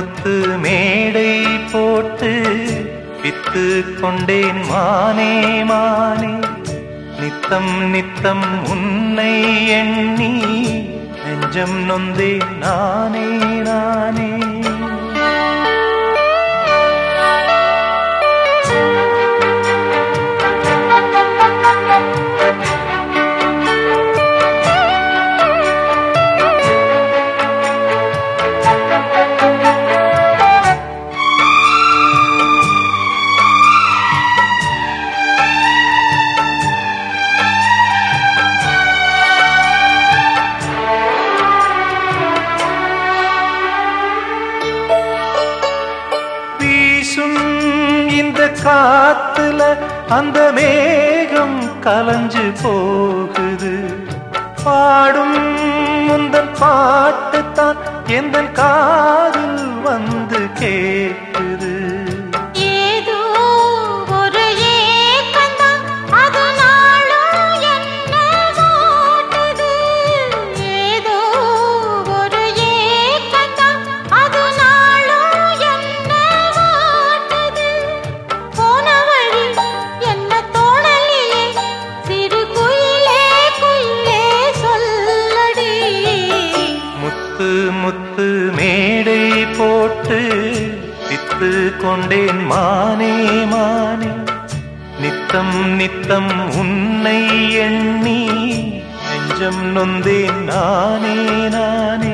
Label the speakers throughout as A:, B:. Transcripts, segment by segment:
A: முத்து மேடை போட்டு வித்து கொண்டேன் மானே மானே நித்தம் நித்தம் உன்னை எண்ணி நெஞ்சம் நொந்தேன் நானே நானே வீசும் இந்த காத்துல அந்த மேகம் கலைஞ்சு போகுது பாடும் முந்தன் பாட்டு தான் எந்த காதில் வந்து கேட்குது
B: ஏதோ ஒரு ஏக்கந்தான் அது நாளும் என்ன வாட்டுது ஏதோ ஒரு ஏக்கந்தான் அது நாளும் என்ன வாட்டுது போன வழி என்ன தோணலையே சிறு குயிலே குயிலே சொல்லடி
A: முத்து முத்து மேடை போட்டு வித்து கொண்டேன் மானே மானே நித்தம் நித்தம் உன்னை எண்ணி நெஞ்சம் நொந்தேன் நானே நானே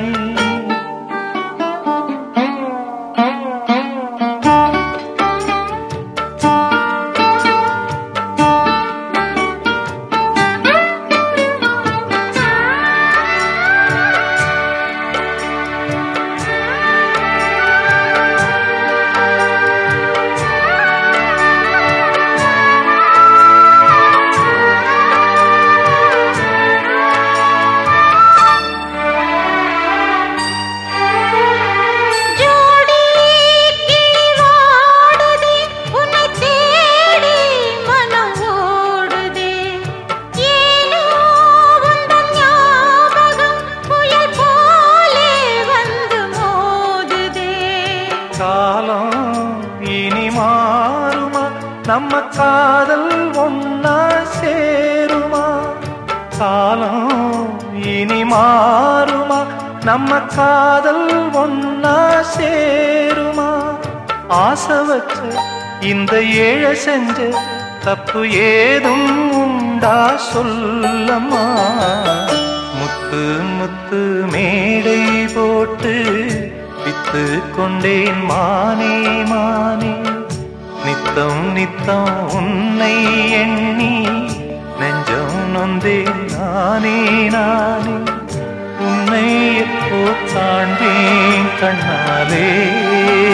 B: ஜோடி கிளிவாடுதே உன்னை தேடி மனம் ஓடுதே ஏனோ உந்தன் ஞாபகம் புயல் போலே வந்து மோதுதே
A: காலம் இனி மாறுமா நம்ம காதல் ஒன்னா சேருமா காலம் இனி மாறுமா நம்ம காதல் ஒன்னா சேருமா ஆசை வச்ச இந்த ஏழை செஞ்ச தப்பு ஏதும் உண்டா சொல்லம்மா முத்து முத்து மேடை போட்டு வித்து கொண்டேன் மானே மானே நித்தம் நித்தம் உன்னை எண்ணி நெஞ்சம் நொந்தேன் நானே நானே உன்னை எப்போ காண்பேன் கண்ணாலே